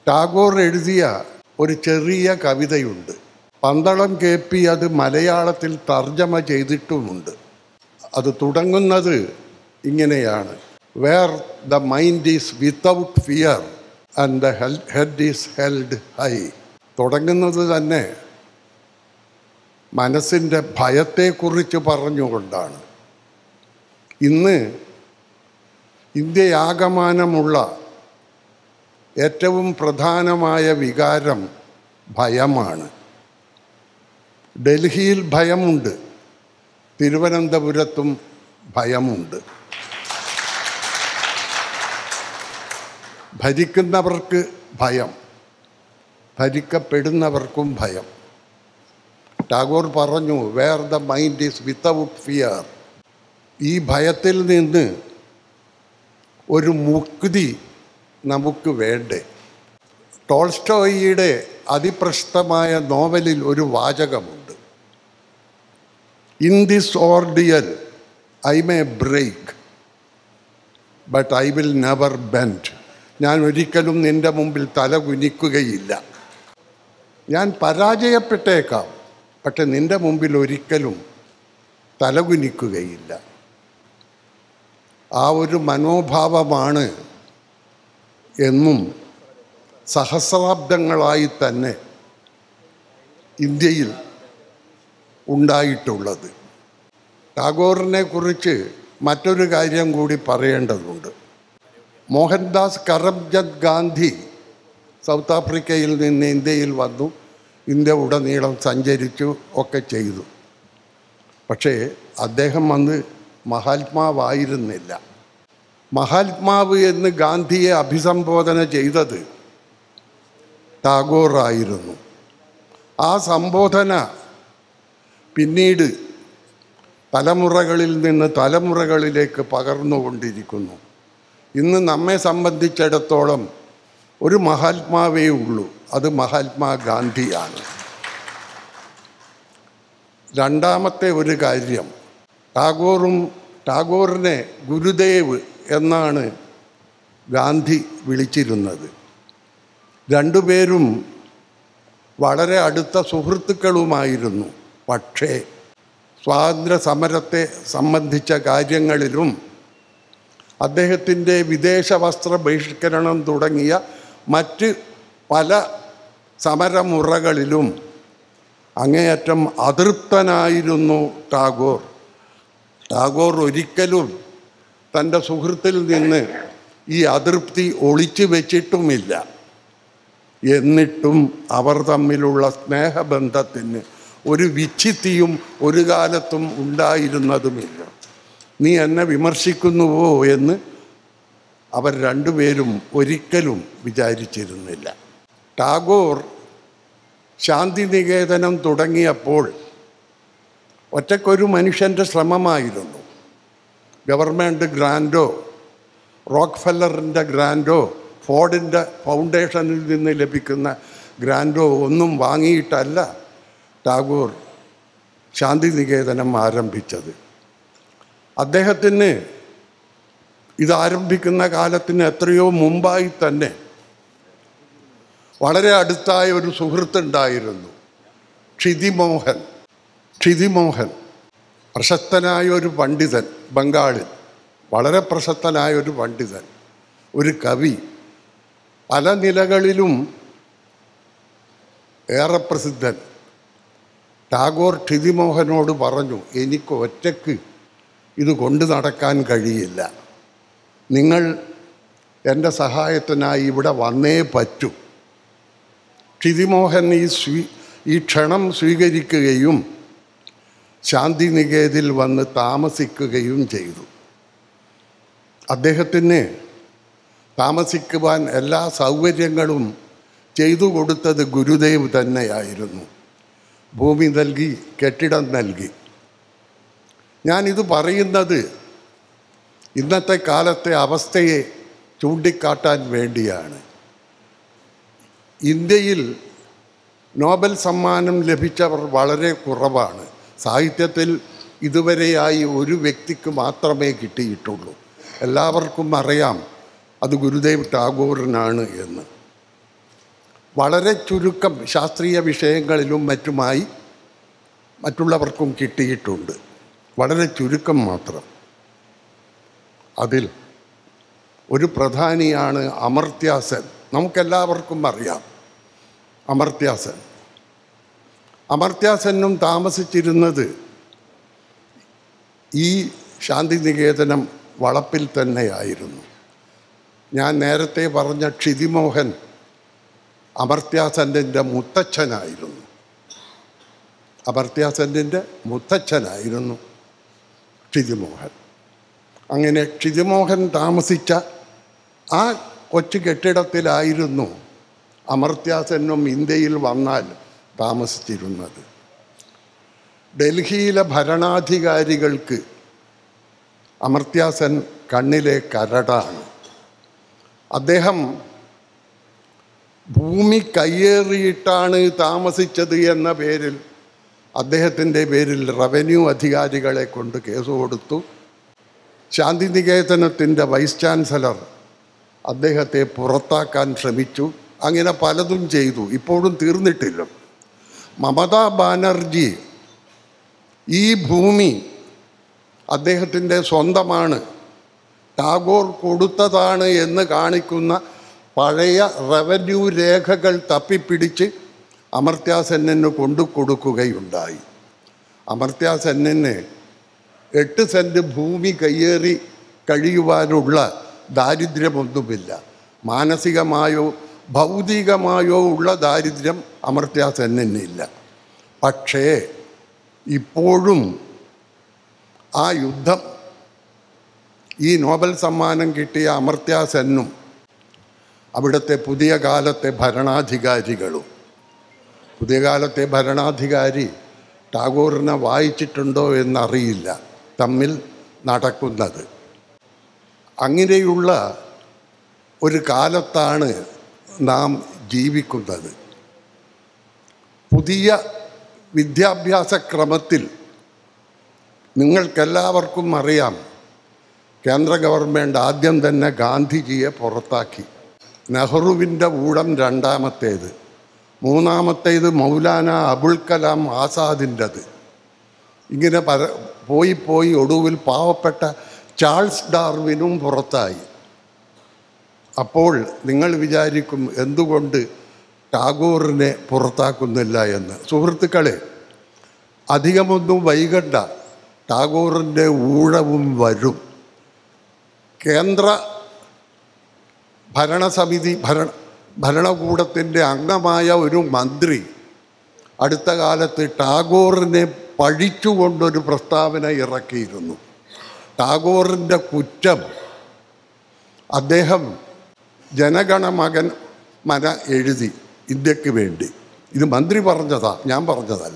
ടാഗോർ എഴുതിയ ഒരു ചെറിയ കവിതയുണ്ട് പന്തളം കെ പി അത് മലയാളത്തിൽ തർജ്ജമ ചെയ്തിട്ടുമുണ്ട് അത് തുടങ്ങുന്നത് ഇങ്ങനെയാണ് where the mind is without fear and the head is held high തുടങ്ങുന്നത് തന്നെ മനസ്സിൻ്റെ ഭയത്തെക്കുറിച്ച് പറഞ്ഞുകൊണ്ടാണ് ഇന്ന് ഇന്ത്യയാകമാനമുള്ള ഏറ്റവും പ്രധാനമായ വികാരം ഭയമാണ് ഡൽഹിയിൽ ഭയമുണ്ട് തിരുവനന്തപുരത്തും ഭയമുണ്ട് ഭരിക്കുന്നവർക്ക് ഭയം ഭരിക്കപ്പെടുന്നവർക്കും ഭയം ടാഗോർ പറഞ്ഞു where the mind is without fear ഈ ഭയത്തിൽ നിന്ന് ഒരു മുക്തി നമുക്ക് വേണ്ടേ ടോൾസ്റ്റോയിയുടെ അതിപ്രശസ്തമായ നോവലിൽ ഒരു വാചകമുണ്ട് in this ordeal I may break but I will never bend ഞാൻ ഒരിക്കലും നിന്റെ മുമ്പിൽ തല കുനിക്കുകയില്ല ഞാൻ പരാജയപ്പെട്ടേക്കാം പക്ഷെ നിന്റെ മുമ്പിൽ ഒരിക്കലും തലകുനിക്കുകയില്ല ആ ഒരു മനോഭാവമാണ് എന്നും സഹസ്രാബ്ദങ്ങളായി തന്നെ ഇന്ത്യയിൽ ഉണ്ടായിട്ടുള്ളത് ടാഗോറിനെ കുറിച്ച് മറ്റൊരു കാര്യം കൂടി പറയേണ്ടതുണ്ട് മോഹൻദാസ് കരംചന്ദ് ഗാന്ധി സൗത്ത് ആഫ്രിക്കയിൽ നിന്ന് ഇന്ത്യയിൽ വന്നു ഇന്ത്യ ഉടനീളം സഞ്ചരിച്ചു ഒക്കെ ചെയ്തു പക്ഷേ അദ്ദേഹം അന്ന് മഹാത്മാവായിരുന്നില്ല മഹാത്മാവ് എന്ന് ഗാന്ധിയെ അഭിസംബോധന ചെയ്തത് ടാഗോർ ആയിരുന്നു ആ സംബോധന പിന്നീട് തലമുറകളിൽ നിന്ന് തലമുറകളിലേക്ക് പകർന്നുകൊണ്ടിരിക്കുന്നു ഇന്ന് നമ്മെ സംബന്ധിച്ചിടത്തോളം ഒരു മഹാത്മാവേ ഉള്ളൂ അത് മഹാത്മാഗാന്ധിയാണ് രണ്ടാമത്തെ ഒരു കാര്യം ടാഗോറും ടാഗോറിനെ ഗുരുദേവ് എന്നാണ് ഗാന്ധി വിളിച്ചിരുന്നത് രണ്ടുപേരും വളരെ അടുത്ത സുഹൃത്തുക്കളുമായിരുന്നു പക്ഷേ സ്വാതന്ത്ര്യ സമരത്തെ സംബന്ധിച്ച കാര്യങ്ങളിലും അദ്ദേഹത്തിൻ്റെ വിദേശ വസ്ത്ര ബഹിഷ്കരണം തുടങ്ങിയ മറ്റ് പല സമരമുറകളിലും അങ്ങേയറ്റം അതൃപ്തനായിരുന്നു ടാഗോർ ടാഗോർ ഒരിക്കലും തൻ്റെ സുഹൃത്തിൽ നിന്ന് ഈ അതൃപ്തി ഒളിച്ചു വെച്ചിട്ടുമില്ല എന്നിട്ടും അവർ തമ്മിലുള്ള സ്നേഹബന്ധത്തിന് ഒരു വിച്ഛിത്തിയും ഒരു കാലത്തും ഉണ്ടായിരുന്നതുമില്ല നീ എന്നെ വിമർശിക്കുന്നുവോ എന്ന് അവർ രണ്ടുപേരും ഒരിക്കലും വിചാരിച്ചിരുന്നില്ല ടാഗോർ ശാന്തിനികേതനം തുടങ്ങിയപ്പോൾ ഒറ്റക്കൊരു മനുഷ്യൻ്റെ ശ്രമമായിരുന്നു ഗവൺമെൻറ് ഗ്രാൻഡോ റോക്ക് ഫെല്ലറിൻ്റെ ഗ്രാൻഡോ ഫോർഡിൻ്റെ ഫൗണ്ടേഷനിൽ നിന്ന് ലഭിക്കുന്ന ഗ്രാൻഡോ ഒന്നും വാങ്ങിയിട്ടല്ല ടാഗോർ ശാന്തിനികേതനം ആരംഭിച്ചത് അദ്ദേഹത്തിന് ഇത് ആരംഭിക്കുന്ന കാലത്തിന് എത്രയോ മുമ്പായി തന്നെ വളരെ അടുത്തായ ഒരു സുഹൃത്തുണ്ടായിരുന്നു ക്ഷിതിമോഹൻ ക്ഷിതിമോഹൻ പ്രശസ്തനായ ഒരു പണ്ഡിതൻ ബംഗാളിൽ വളരെ പ്രശസ്തനായ ഒരു പണ്ഡിതൻ ഒരു കവി പല നിലകളിലും ഏറെ പ്രസിദ്ധൻ ടാഗോർ ക്ഷിതിമോഹനോട് പറഞ്ഞു എനിക്ക് ഒറ്റയ്ക്ക് ഇത് കൊണ്ടു നടക്കാൻ കഴിയില്ല നിങ്ങൾ എൻ്റെ സഹായത്തിനായി ഇവിടെ വന്നേ പറ്റൂ ക്ഷിതിമോഹൻ ഈ സ്വീ ഈ ക്ഷണം സ്വീകരിക്കുകയും ശാന്തിനികേതിൽ വന്ന് താമസിക്കുകയും ചെയ്തു അദ്ദേഹത്തിന് താമസിക്കുവാൻ എല്ലാ സൗകര്യങ്ങളും ചെയ്തു കൊടുത്തത് ഗുരുദേവ് തന്നെയായിരുന്നു ഭൂമി നൽകി കെട്ടിടം നൽകി ഞാനിത് പറയുന്നത് ഇന്നത്തെ കാലത്തെ അവസ്ഥയെ ചൂണ്ടിക്കാട്ടാൻ വേണ്ടിയാണ് ഇന്ത്യയിൽ നോബൽ സമ്മാനം ലഭിച്ചവർ വളരെ കുറവാണ് സാഹിത്യത്തിൽ ഇതുവരെയായി ഒരു വ്യക്തിക്ക് മാത്രമേ കിട്ടിയിട്ടുള്ളൂ എല്ലാവർക്കും അറിയാം അത് ഗുരുദേവ് ടാഗോറിനാണ് എന്ന് വളരെ ചുരുക്കം ശാസ്ത്രീയ വിഷയങ്ങളിലും മറ്റുമായി മറ്റുള്ളവർക്കും കിട്ടിയിട്ടുണ്ട് വളരെ ചുരുക്കം മാത്രം അതിൽ ഒരു പ്രധാനിയാണ് അമർത്യാസൻ നമുക്കെല്ലാവർക്കും അറിയാം അമർത്യാസൻ അമർത്യാസനും താമസിച്ചിരുന്നത് ഈ ശാന്തിനികേതനം വളപ്പിൽ തന്നെയായിരുന്നു ഞാൻ നേരത്തെ പറഞ്ഞ ക്ഷിതിമോഹൻ അമർത്യാസൻ്റെ മുത്തച്ഛനായിരുന്നു അമർത്യാസൻ്റെ മുത്തച്ഛനായിരുന്നു ക്ഷിതിമോഹൻ അങ്ങനെ ക്ഷിതിമോഹൻ താമസിച്ച ആ കൊച്ചു കെട്ടിടത്തിലായിരുന്നു അമർത്യാസെന്നും ഇന്ത്യയിൽ വന്നാൽ താമസിച്ചിരുന്നത് ഡൽഹിയിലെ ഭരണാധികാരികൾക്ക് അമർത്യാസൻ കണ്ണിലെ കരടാണ് അദ്ദേഹം ഭൂമി കയ്യേറിയിട്ടാണ് താമസിച്ചത് എന്ന പേരിൽ അദ്ദേഹത്തിൻ്റെ പേരിൽ റവന്യൂ അധികാരികളെ കൊണ്ട് കേസ് കൊടുത്തു ശാന്തിനികേതനത്തിൻ്റെ വൈസ് ചാൻസലർ അദ്ദേഹത്തെ പുറത്താക്കാൻ ശ്രമിച്ചു അങ്ങനെ പലതും ചെയ്തു ഇപ്പോഴും തീർന്നിട്ടില്ല മമതാ ബാനർജി ഈ ഭൂമി അദ്ദേഹത്തിൻ്റെ സ്വന്തമാണ് ടാഗോർ കൊടുത്തതാണ് എന്ന് കാണിക്കുന്ന പഴയ റവന്യൂ രേഖകൾ തപ്പിപ്പിടിച്ച് അമർത്യാസെന്നിന് കൊണ്ടു കൊടുക്കുകയുണ്ടായി അമർത്യാസെന്നിന് എട്ട് സെൻറ്റ് ഭൂമി കയ്യേറി കഴിയുവാനുള്ള ദാരിദ്ര്യമൊന്നുമില്ല മാനസികമായോ ഭൗതികമായോ ഉള്ള ദാരിദ്ര്യം അമർത്യാസെന്നിനില്ല പക്ഷേ ഇപ്പോഴും ആ യുദ്ധം ഈ നോബൽ സമ്മാനം കിട്ടിയ അമർത്യാസെന്നും അവിടുത്തെ പുതിയ കാലത്തെ ഭരണാധികാരികളും പുതിയ കാലത്തെ ഭരണാധികാരി ടാഗോറിനെ വായിച്ചിട്ടുണ്ടോ എന്നറിയില്ല തമ്മിൽ നടക്കുന്നത് അങ്ങനെയുള്ള ഒരു കാലത്താണ് നാം ജീവിക്കുന്നത് പുതിയ വിദ്യാഭ്യാസ ക്രമത്തിൽ നിങ്ങൾക്കെല്ലാവർക്കും അറിയാം കേന്ദ്ര ഗവൺമെൻറ് ആദ്യം തന്നെ ഗാന്ധിജിയെ പുറത്താക്കി നെഹ്റുവിൻ്റെ ഊഴം രണ്ടാമത്തേത് മൂന്നാമത്തേത് മൗലാന അബുൽ കലാം ആസാദിൻ്റെത് ഇങ്ങനെ പല പോയി പോയി ഒടുവിൽ പാവപ്പെട്ട ചാൾസ് ഡാർവിനും പുറത്തായി അപ്പോൾ നിങ്ങൾ വിചാരിക്കും എന്തുകൊണ്ട് ടാഗോറിനെ പുറത്താക്കുന്നില്ല എന്ന് സുഹൃത്തുക്കളെ അധികമൊന്നും വൈകണ്ട ടാഗോറിൻ്റെ ഊഴവും വരും കേന്ദ്ര ഭരണസമിതി ഭരണ ഭരണകൂടത്തിൻ്റെ അംഗമായ ഒരു മന്ത്രി അടുത്ത കാലത്ത് ടാഗോറിനെ പഴിച്ചുകൊണ്ടൊരു പ്രസ്താവന ഇറക്കിയിരുന്നു ടാഗോറിൻ്റെ കുറ്റം അദ്ദേഹം ജനഗണമകൻ മന എഴുതി ഇന്ത്യക്ക് വേണ്ടി ഇത് മന്ത്രി പറഞ്ഞതാ ഞാൻ പറഞ്ഞതല്ല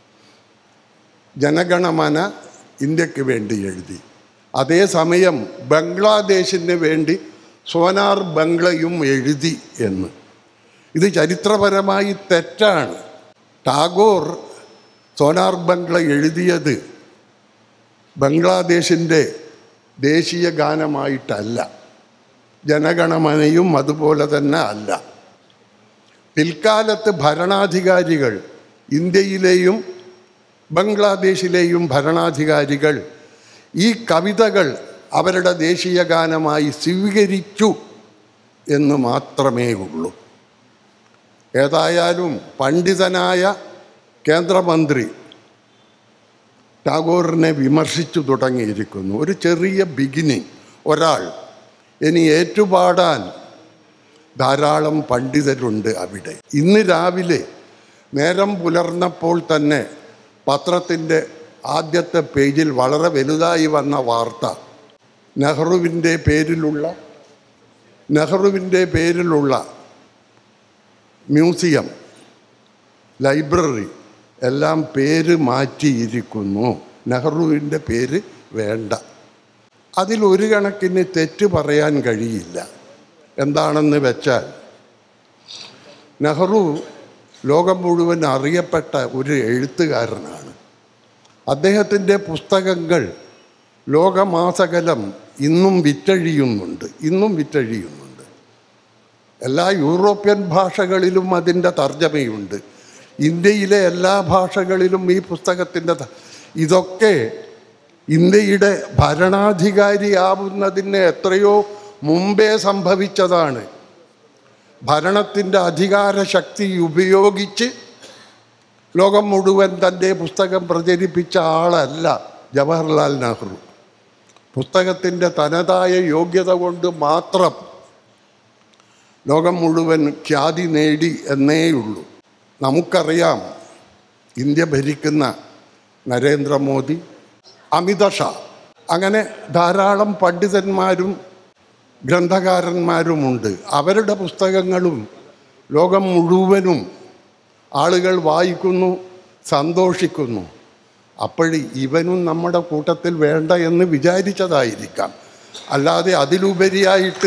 ജനഗണമന ഇന്ത്യക്ക് വേണ്ടി എഴുതി അതേസമയം ബംഗ്ലാദേശിന് വേണ്ടി സോനാർ ബംഗ്ലയും എഴുതി എന്ന് ഇത് ചരിത്രപരമായി തെറ്റാണ് ടാഗോർ സോനാർ ബംഗ്ല എഴുതിയത് ബംഗ്ലാദേശിൻ്റെ ദേശീയ ഗാനമായിട്ടല്ല ജനഗണമനയും അതുപോലെ തന്നെ അല്ല പിൽക്കാലത്ത് ഭരണാധികാരികൾ ഇന്ത്യയിലെയും ബംഗ്ലാദേശിലെയും ഭരണാധികാരികൾ ഈ കവിതകൾ അവരുടെ ദേശീയ ഗാനമായി സ്വീകരിച്ചു എന്ന് മാത്രമേ ഉള്ളൂ ഏതായാലും പണ്ഡിതനായ കേന്ദ്രമന്ത്രി ടാഗോറിനെ വിമർശിച്ചു തുടങ്ങിയിരിക്കുന്നു ഒരു ചെറിയ ബിഗിനിങ് ഒരാൾ ഇനി ഏറ്റുപാടാൻ ധാരാളം പണ്ഡിതരുണ്ട് അവിടെ ഇന്ന് രാവിലെ നേരം പുലർന്നപ്പോൾ തന്നെ പത്രത്തിൻ്റെ ആദ്യത്തെ പേജിൽ വളരെ വലുതായി വന്ന വാർത്ത നെഹ്റുവിൻ്റെ പേരിലുള്ള നെഹ്റുവിൻ്റെ പേരിലുള്ള മ്യൂസിയം ലൈബ്രറി എല്ലാം പേര് മാറ്റിയിരിക്കുന്നു നെഹ്റുവിൻ്റെ പേര് വേണ്ട അതിലൊരു കണക്കിന് തെറ്റ് പറയാൻ കഴിയില്ല എന്താണെന്ന് വെച്ചാൽ നെഹ്റു ലോകം മുഴുവൻ അറിയപ്പെട്ട ഒരു എഴുത്തുകാരനാണ് അദ്ദേഹത്തിൻ്റെ പുസ്തകങ്ങൾ ലോകമാസകലം ഇന്നും വിറ്റഴിയുന്നുണ്ട് ഇന്നും വിറ്റഴിയുന്നുണ്ട് എല്ലാ യൂറോപ്യൻ ഭാഷകളിലും അതിൻ്റെ തർജ്ജമയുണ്ട് ഇന്ത്യയിലെ എല്ലാ ഭാഷകളിലും ഈ പുസ്തകത്തിൻ്റെ ത- ഇതൊക്കെ ഇന്ത്യയുടെ ഭരണാധികാരിയാവുന്നതിന് എത്രയോ മുമ്പേ സംഭവിച്ചതാണ് ഭരണത്തിൻ്റെ അധികാര ശക്തി ഉപയോഗിച്ച് ലോകം മുഴുവൻ തൻ്റെ പുസ്തകം പ്രചരിപ്പിച്ച ആളല്ല ജവഹർലാൽ നെഹ്റു പുസ്തകത്തിൻ്റെ തനതായ യോഗ്യത കൊണ്ട് മാത്രം ലോകം മുഴുവൻ ഖ്യാതി നേടി എന്നേയുള്ളൂ നമുക്കറിയാം ഇന്ത്യ ഭരിക്കുന്ന നരേന്ദ്രമോദി അമിത ഷാ അങ്ങനെ ധാരാളം പണ്ഡിതന്മാരും ഗ്രന്ഥകാരന്മാരുമുണ്ട് അവരുടെ പുസ്തകങ്ങളും ലോകം മുഴുവനും ആളുകൾ വായിക്കുന്നു സന്തോഷിക്കുന്നു അപ്പോഴ് ഇവനും നമ്മുടെ കൂട്ടത്തിൽ വേണ്ട എന്ന് വിചാരിച്ചതായിരിക്കാം അല്ലാതെ അതിലുപരിയായിട്ട്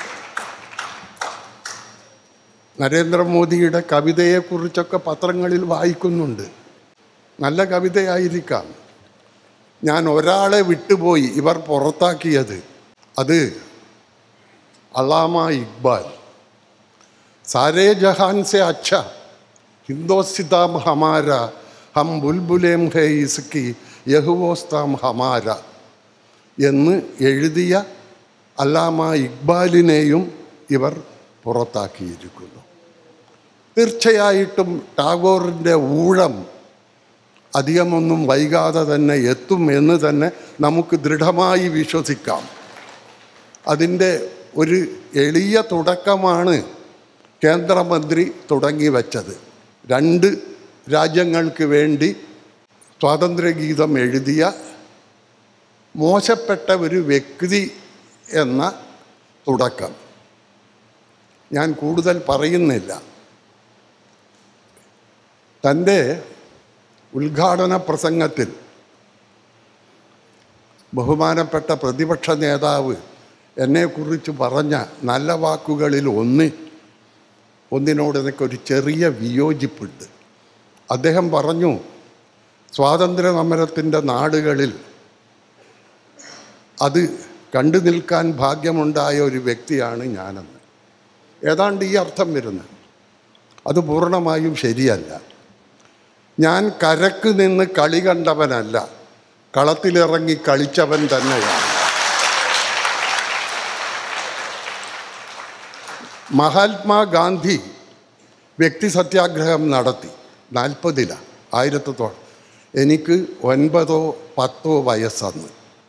നരേന്ദ്രമോദിയുടെ കവിതയെക്കുറിച്ചൊക്കെ പത്രങ്ങളിൽ വായിക്കുന്നുണ്ട് നല്ല കവിതയായിരിക്കാം ഞാൻ ഒരാളെ വിട്ടുപോയി ഇവർ പുറത്താക്കിയത് അത് അലാമ ഇക്ബാൽ സാരേ ജഹാൻ സെ അച്ഛ ഹിന്ദോസ്തിതാം ഹമാര ഹം ബുൽബുലേം ഹേ ഇസ്കി യഹുവോസ്താം ഹമാര എന്ന് എഴുതിയ അല്ലാമ ഇക്ബാലിനെയും ഇവർ പുറത്താക്കിയിരിക്കുന്നു തീർച്ചയായിട്ടും ടാഗോറിൻ്റെ ഊഴം അധികമൊന്നും വൈകാതെ തന്നെ എത്തും എന്ന് തന്നെ നമുക്ക് ദൃഢമായി വിശ്വസിക്കാം അതിൻ്റെ ഒരു എളിയ തുടക്കമാണ് കേന്ദ്രമന്ത്രി തുടങ്ങി വച്ചത് രണ്ട് രാജ്യങ്ങൾക്ക് വേണ്ടി സ്വാതന്ത്ര്യഗീതം എഴുതിയ മോശപ്പെട്ട ഒരു വ്യക്തി എന്ന തുടക്കം ഞാൻ കൂടുതൽ പറയുന്നില്ല തൻ്റെ ഉദ്ഘാടന പ്രസംഗത്തിൽ ബഹുമാനപ്പെട്ട പ്രതിപക്ഷ നേതാവ് എന്നെക്കുറിച്ച് പറഞ്ഞ നല്ല വാക്കുകളിൽ ഒന്ന് ഒന്നിനോട് എനിക്കൊരു ചെറിയ വിയോജിപ്പുണ്ട് അദ്ദേഹം പറഞ്ഞു സ്വാതന്ത്ര്യ സമരത്തിൻ്റെ നാടുകളിൽ അത് കണ്ടു നിൽക്കാൻ ഭാഗ്യമുണ്ടായ ഒരു വ്യക്തിയാണ് ഞാനെന്ന് ഏതാണ്ട് ഈ അർത്ഥം വരുന്നത് അത് പൂർണ്ണമായും ശരിയല്ല ഞാൻ കരക്ക് നിന്ന് കളി കണ്ടവനല്ല കളത്തിലിറങ്ങി കളിച്ചവൻ തന്നെയാണ് മഹാത്മാഗാന്ധി വ്യക്തി സത്യാഗ്രഹം നടത്തി നാൽപ്പതിലാണ് ആയിരത്തോളം എനിക്ക് ഒൻപതോ പത്തോ വയസ്സന്ന്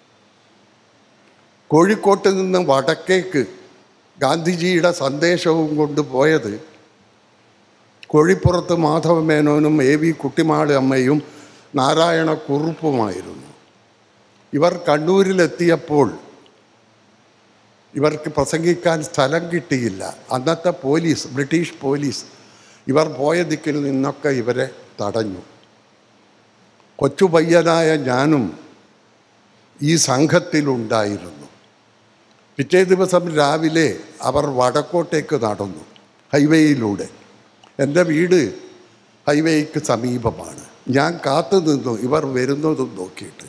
കോഴിക്കോട്ട് നിന്ന് വടക്കേക്ക് ഗാന്ധിജിയുടെ സന്ദേശവും കൊണ്ടുപോയത് കോഴിപ്പുറത്ത് മാധവമേനോനും എ വി കുട്ടിമാള് അമ്മയും നാരായണ കുറുപ്പുമായിരുന്നു ഇവർ കണ്ണൂരിലെത്തിയപ്പോൾ ഇവർക്ക് പ്രസംഗിക്കാൻ സ്ഥലം കിട്ടിയില്ല അന്നത്തെ പോലീസ് ബ്രിട്ടീഷ് പോലീസ് ഇവർ പോയ ദിക്കിൽ നിന്നൊക്കെ ഇവരെ തടഞ്ഞു കൊച്ചു പയ്യനായ ഞാനും ഈ സംഘത്തിലുണ്ടായിരുന്നു പിറ്റേ ദിവസം രാവിലെ അവർ വടക്കോട്ടേക്ക് നടന്നു ഹൈവേയിലൂടെ എൻ്റെ വീട് ഹൈവേക്ക് സമീപമാണ് ഞാൻ കാത്തു നിന്നു ഇവർ വരുന്നതും നോക്കിയിട്ട്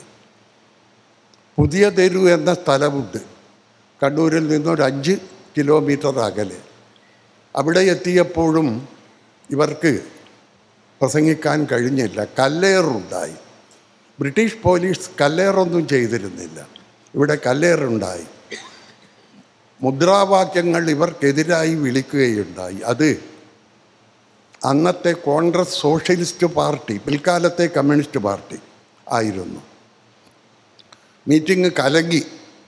പുതിയ തെരു എന്ന സ്ഥലമുണ്ട് കണ്ണൂരിൽ നിന്നൊരു അഞ്ച് കിലോമീറ്റർ അകലെ അവിടെ എത്തിയപ്പോഴും ഇവർക്ക് പ്രസംഗിക്കാൻ കഴിഞ്ഞില്ല കല്ലേറുണ്ടായി ബ്രിട്ടീഷ് പോലീസ് കല്ലേറൊന്നും ചെയ്തിരുന്നില്ല ഇവിടെ കല്ലേറുണ്ടായി മുദ്രാവാക്യങ്ങൾ ഇവർക്കെതിരായി വിളിക്കുകയുണ്ടായി അത് അന്നത്തെ കോൺഗ്രസ് സോഷ്യലിസ്റ്റ് പാർട്ടി പിൽക്കാലത്തെ കമ്മ്യൂണിസ്റ്റ് പാർട്ടി ആയിരുന്നു മീറ്റിംഗ് കലങ്ങി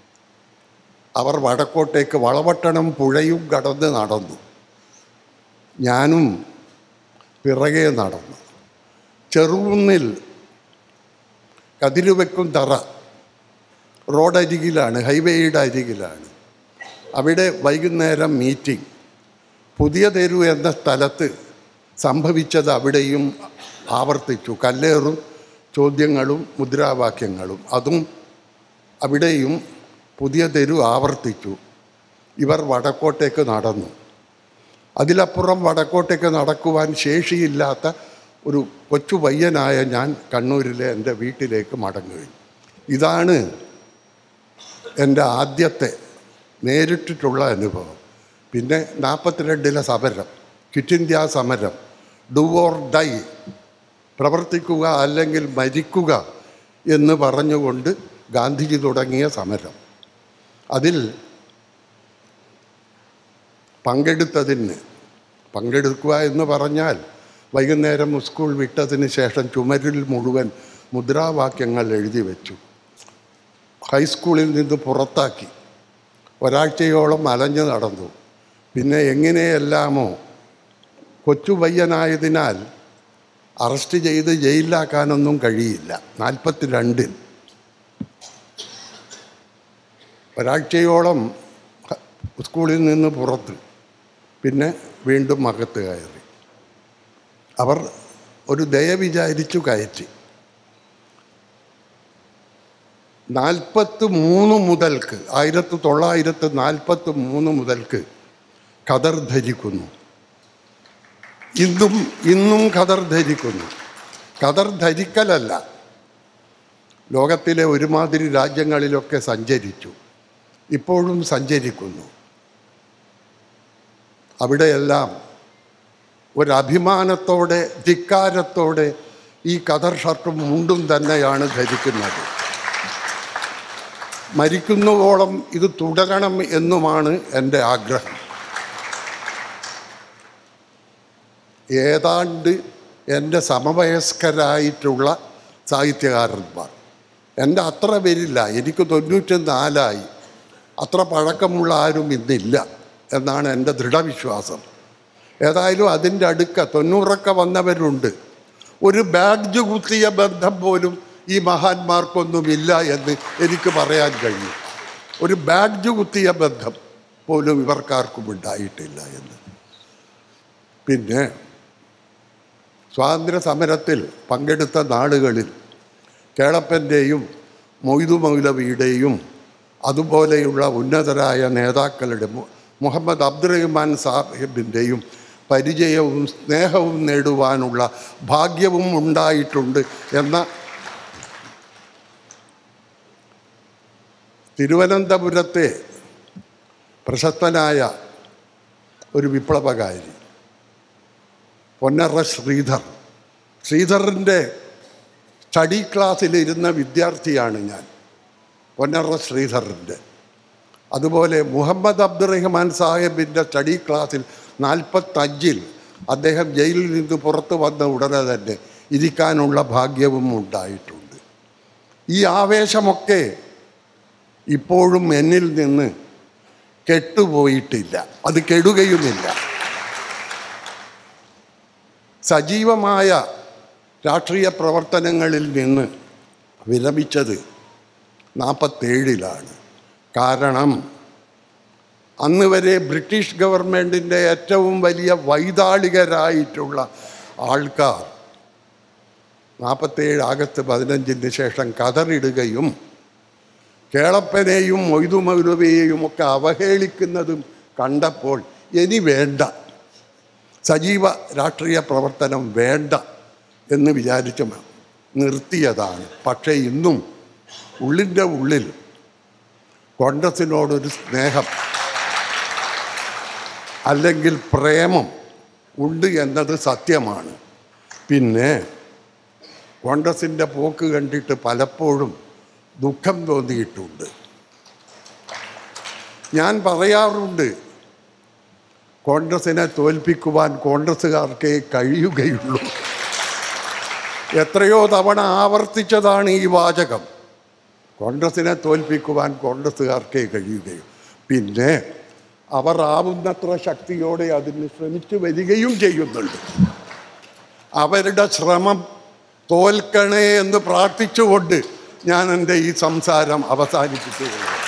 അവർ വടക്കോട്ടേക്ക് വളവട്ടണം പുഴയും കടന്ന് നടന്നു ഞാനും പിറകെ നടന്നു ചെറുകുന്നിൽ കതിരുവെക്കും തറ റോഡരികിലാണ് ഹൈവേയുടെ അരികിലാണ് അവിടെ വൈകുന്നേരം മീറ്റിംഗ് പുതിയ തെരു എന്ന സ്ഥലത്ത് സംഭവിച്ചത് അവിടെയും ആവർത്തിച്ചു കല്ലേറും ചോദ്യങ്ങളും മുദ്രാവാക്യങ്ങളും അതും അവിടെയും പുതിയ തെരു ആവർത്തിച്ചു ഇവർ വടക്കോട്ടേക്ക് നടന്നു അതിലപ്പുറം വടക്കോട്ടേക്ക് നടക്കുവാൻ ശേഷിയില്ലാത്ത ഒരു കൊച്ചു പയ്യനായ ഞാൻ കണ്ണൂരിലെ എൻ്റെ വീട്ടിലേക്ക് മടങ്ങുകയും ഇതാണ് എൻ്റെ ആദ്യത്തെ നേരിട്ടിട്ടുള്ള അനുഭവം പിന്നെ നാൽപ്പത്തിരണ്ടിലെ സമരം ക്വിറ്റ് ഇന്ത്യ സമരം ഡു ഓർ ഡൈ പ്രവർത്തിക്കുക അല്ലെങ്കിൽ മരിക്കുക എന്ന് പറഞ്ഞുകൊണ്ട് ഗാന്ധിജി തുടങ്ങിയ സമരം അതിൽ പങ്കെടുത്തതിന് പങ്കെടുക്കുക എന്ന് പറഞ്ഞാൽ വൈകുന്നേരം സ്കൂൾ വിട്ടതിന് ശേഷം ചുമരിൽ മുഴുവൻ മുദ്രാവാക്യങ്ങൾ എഴുതി വെച്ചു ഹൈസ്കൂളിൽ നിന്ന് പുറത്താക്കി ഒരാഴ്ചയോളം അലഞ്ഞു നടന്നു പിന്നെ എങ്ങനെയെല്ലാമോ കൊച്ചു പയ്യനായതിനാൽ അറസ്റ്റ് ചെയ്ത് ജയിലിലാക്കാനൊന്നും കഴിയില്ല നാൽപ്പത്തി രണ്ടിൽ ഒരാഴ്ചയോളം ഹ- സ്കൂളിൽ നിന്ന് പുറത്ത് പിന്നെ വീണ്ടും അകത്ത് കയറി അവർ ഒരു ദയ വിചാരിച്ചു കയറ്റി നാൽപ്പത്തി മൂന്ന് മുതൽക്ക് ആയിരത്തി തൊള്ളായിരത്തി നാൽപ്പത്തി മൂന്ന് മുതൽക്ക് ഖദർ ധരിക്കുന്നു ഇന്നും ഇന്നും ഖദർ ധരിക്കുന്നു ഖദർ ധരിക്കലല്ല ലോകത്തിലെ ഒരുമാതിരി രാജ്യങ്ങളിലൊക്കെ സഞ്ചരിച്ചു ഇപ്പോഴും സഞ്ചരിക്കുന്നു അവിടെയെല്ലാം ഒരഭിമാനത്തോടെ ധിക്കാരത്തോടെ ഈ കതർ ഷർട്ടും മുണ്ടും തന്നെയാണ് ധരിക്കുന്നത് മരിക്കുന്നുവോളം ഇത് തുടരണം എന്നുമാണ് എൻ്റെ ആഗ്രഹം ഏതാണ്ട് എൻ്റെ സമവയസ്കരായിട്ടുള്ള സാഹിത്യകാരന്മാർ എൻ്റെ അത്ര പേരില്ല എനിക്ക് തൊണ്ണൂറ്റി നാലായി അത്ര പഴക്കമുള്ള ആരും ഇന്നില്ല എന്നാണ് എൻ്റെ ദൃഢവിശ്വാസം ഏതായാലും അതിൻ്റെ അടുക്ക തൊണ്ണൂറൊക്കെ വന്നവരുണ്ട് ഒരു ബാഡ്ജ് കുത്തിയ ബന്ധം പോലും ഈ മഹാന്മാർക്കൊന്നുമില്ല എന്ന് എനിക്ക് പറയാൻ കഴിയും ഒരു ബാഡ്ജ് കുത്തിയ ബന്ധം പോലും ഇവർക്കാർക്കും ഉണ്ടായിട്ടില്ല എന്ന് പിന്നെ സ്വാതന്ത്ര്യ സമരത്തിൽ പങ്കെടുത്ത നാടുകളിൽ കേളപ്പൻ്റെയും മൊയ്തു മൗലവിയുടെയും അതുപോലെയുള്ള ഉന്നതരായ നേതാക്കളുടെ മു- മുഹമ്മദ് അബ്ദുറഹ്മാൻ സാഹിബിൻ്റെയും പരിചയവും സ്നേഹവും നേടുവാനുള്ള ഭാഗ്യവും ഉണ്ടായിട്ടുണ്ട് എന്ന തിരുവനന്തപുരത്തെ പ്രശസ്തനായ ഒരു വിപ്ലവകാരി പൊന്നറ ശ്രീധർ ശ്രീധറിൻ്റെ സ്റ്റഡി ക്ലാസ്സിലിരുന്ന വിദ്യാർത്ഥിയാണ് ഞാൻ പൊന്നറ ശ്രീധറിൻ്റെ അതുപോലെ മുഹമ്മദ് അബ്ദുറഹ്മാൻ സാഹിബിൻ്റെ സ്റ്റഡി ക്ലാസ്സിൽ നാൽപ്പത്തഞ്ചിൽ അദ്ദേഹം ജയിലിൽ നിന്ന് പുറത്തു വന്ന ഉടനെ തന്നെ ഇരിക്കാനുള്ള ഭാഗ്യവും ഉണ്ടായിട്ടുണ്ട് ഈ ആവേശമൊക്കെ ഇപ്പോഴും എന്നിൽ നിന്ന് കെട്ടുപോയിട്ടില്ല അത് കെടുകയുമില്ല സജീവമായ രാഷ്ട്രീയ പ്രവർത്തനങ്ങളിൽ നിന്ന് വിരമിച്ചത് നാൽപ്പത്തേഴിലാണ് കാരണം അന്ന് വരെ ബ്രിട്ടീഷ് ഗവൺമെൻറ്റിൻ്റെ ഏറ്റവും വലിയ വൈതാളികരായിട്ടുള്ള ആൾക്കാർ നാൽപ്പത്തേഴ് ആഗസ്റ്റ് പതിനഞ്ചിന് ശേഷം കതറിടുകയും കേളപ്പനെയും മൊയ്തു മൗലവിയെയും ഒക്കെ അവഹേളിക്കുന്നതും കണ്ടപ്പോൾ ഇനി വേണ്ട സജീവ രാഷ്ട്രീയ പ്രവർത്തനം വേണ്ട എന്ന് വിചാരിച്ച് നിർത്തിയതാണ് പക്ഷേ ഇന്നും ഉള്ളിൻ്റെ ഉള്ളിൽ കോൺഗ്രസിനോടൊരു സ്നേഹം അല്ലെങ്കിൽ പ്രേമം ഉണ്ട് എന്നത് സത്യമാണ് പിന്നെ കോൺഗ്രസിൻ്റെ പോക്ക് കണ്ടിട്ട് പലപ്പോഴും ദുഃഖം തോന്നിയിട്ടുണ്ട് ഞാൻ പറയാറുണ്ട് കോൺഗ്രസിനെ തോൽപ്പിക്കുവാൻ കോൺഗ്രസ്സുകാർക്കേ കഴിയുകയുള്ളൂ എത്രയോ തവണ ആവർത്തിച്ചതാണ് ഈ വാചകം കോൺഗ്രസിനെ തോൽപ്പിക്കുവാൻ കോൺഗ്രസ്സുകാർക്കേ കഴിയുകയും പിന്നെ അവർ ആവുന്നത്ര ശക്തിയോടെ അതിന് ശ്രമിച്ചു വരികയും ചെയ്യുന്നുണ്ട് അവരുടെ ശ്രമം തോൽക്കണേ എന്ന് പ്രാർത്ഥിച്ചുകൊണ്ട് ഞാൻ എൻ്റെ ഈ സംസാരം അവസാനിപ്പിക്കുകയാണ്